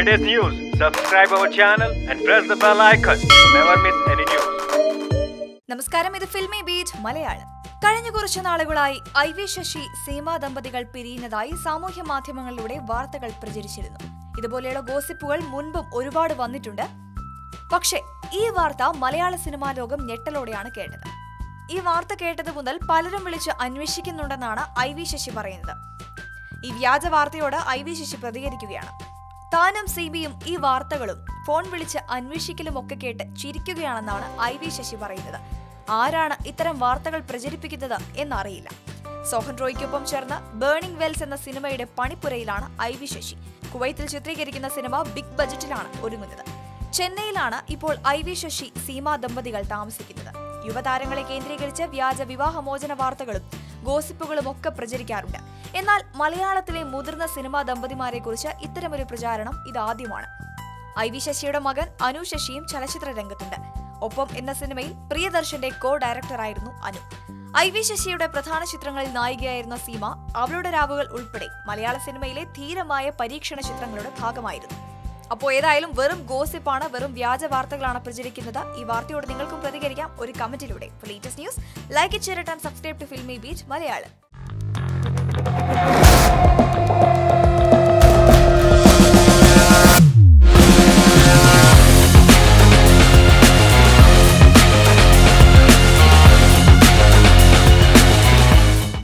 latest news, subscribe our channel and press the bell icon to never miss any news. നമസ്കാരം ഇത് filmy beat Malayalam കഴിഞ്ഞ കുറച്ചു നാളുകളായി I V Sasi Seema ദമ്പതികൾ പിരിയുന്നതായി സാമൂഹ്യ മാധ്യമങ്ങളിലൂടെ വാർത്തകൾ പ്രചരിച്ചിരുന്നു ഇതുപോലെയുള്ള ഗോസിപ്പുകൾ മുൻപും ഒരുപാട് വന്നിട്ടുണ്ട് പക്ഷേ ഈ വാർത്ത മലയാള സിനിമാ ലോകം ഞെട്ടലോടെയാണ് കേട്ടത് ഈ വാർത്ത കേട്ടത് മുതൽ പലരും വിളിച്ച് അന്വേഷിക്കുന്നുണ്ടെന്നാണ് ഐ വി ശശി പറയുന്നത് ഈ വ്യാജ വാർത്തയോട് ഐ വി ശശി പ്രതികരിക്കുകയാണ് താനും സിബിയും ഈ വാർത്തകളും ഫോൺ വിളിച്ച് അന്വേഷിക്കലും ഒക്കെ കേട്ട് ചിരിക്കുകയാണെന്നാണ് ഐ വി ശശി പറയുന്നത് ആരാണ് ഇത്തരം വാർത്തകൾ പ്രചരിപ്പിക്കുന്നത് എന്നറിയില്ല സോഹൻ റോയ്ക്കൊപ്പം ചേർന്ന് ബേണിംഗ് വെൽസ് എന്ന സിനിമയുടെ പണിപ്പുരയിലാണ് ഐ വി ശശി കുവൈത്തിൽ ചിത്രീകരിക്കുന്ന സിനിമ ബിഗ് ബജറ്റിലാണ് ഒരുങ്ങുന്നത് ചെന്നൈയിലാണ് ഇപ്പോൾ ഐ വി ശശി സീമ ദമ്പതികൾ താമസിക്കുന്നത് യുവതാരങ്ങളെ കേന്ദ്രീകരിച്ച് വ്യാജ വിവാഹമോചന വാർത്തകളും ഗോസിപ്പുകളും ഒക്കെ പ്രചരിക്കാറുണ്ട് എന്നാൽ മലയാളത്തിലെ മുതിർന്ന സിനിമാ ദമ്പതിമാരെ കുറിച്ച് ഇത്തരമൊരു പ്രചാരണം ഇതാദ്യമാണ് ഐ വി ശശിയുടെ മകൻ അനു ശശിയും ചലച്ചിത്ര രംഗത്തുണ്ട് ഒപ്പം എന്ന സിനിമയിൽ പ്രിയദർശന്റെ കോ ഡയറക്ടറായിരുന്നു അനു ഐ വി ശശിയുടെ പ്രധാന ചിത്രങ്ങളിൽ നായികയായിരുന്ന സീമ അവളുടെ രാവുകൾ ഉൾപ്പെടെ മലയാള സിനിമയിലെ ധീരമായ പരീക്ഷണ ചിത്രങ്ങളുടെ ഭാഗമായിരുന്നു അപ്പോൾ ഏതായാലും വെറും ഗോസിപ്പാണ് വെറും വ്യാജ വാർത്തകളാണ് പ്രചരിക്കുന്നത് ഈ വാർത്തയോട് നിങ്ങൾക്കും പ്രതികരിക്കാം ഒരു കമന്റിലൂടെ for latest news like it share and subscribe to Filmibeat Malayalam